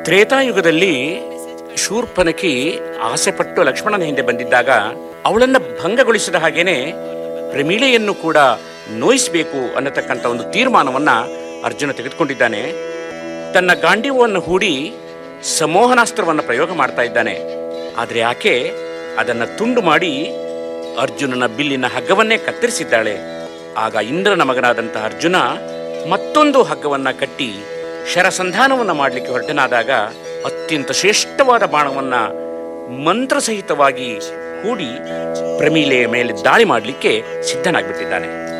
ತ್ರೇತಾಯುಗದಲ್ಲಿ ಶೂರ್ಪನಖಿ ಆಸೆಪಟ್ಟು ಲಕ್ಷ್ಮಣನ ಹಿಂದೆ ಬಂದಿದ್ದಾಗ ಅವಳನ್ನ ಭಂಗಗೊಳಿಸಿದ ಹಾಗೇನೆ ಪ್ರಮೀಳೆಯನ್ನು ಕೂಡ ನೋಯಿಸಬೇಕು ಅನ್ನತಕ್ಕಂಥ ಒಂದು ತೀರ್ಮಾನವನ್ನ ಅರ್ಜುನ ತೆಗೆದುಕೊಂಡಿದ್ದಾನೆ ತನ್ನ ಗಾಂಡೀವವನ್ನು ಹೂಡಿ ಸಮೋಹನಾಸ್ತ್ರವನ್ನು ಪ್ರಯೋಗ ಮಾಡ್ತಾ ಇದ್ದಾನೆ ಆದರೆ ಆಕೆ ಅದನ್ನ ತುಂಡು ಮಾಡಿ ಅರ್ಜುನನ ಬಿಲ್ಲಿನ ಹಗ್ಗವನ್ನೇ ಕತ್ತರಿಸಿದ್ದಾಳೆ ಆಗ ಇಂದ್ರನ ಮಗನಾದಂತಹ ಅರ್ಜುನ ಮತ್ತೊಂದು ಹಗ್ಗವನ್ನ ಕಟ್ಟಿ ಶರಸಂಧಾನವನ್ನ ಮಾಡಲಿಕ್ಕೆ ಹೊರಟನಾದಾಗ ಅತ್ಯಂತ ಶ್ರೇಷ್ಠವಾದ ಬಾಣವನ್ನ ಮಂತ್ರಸಹಿತವಾಗಿ ಹೂಡಿ ಪ್ರಮೀಲೆಯ ಮೇಲೆ ದಾಳಿ ಮಾಡಲಿಕ್ಕೆ ಸಿದ್ಧನಾಗ್ಬಿಟ್ಟಿದ್ದಾನೆ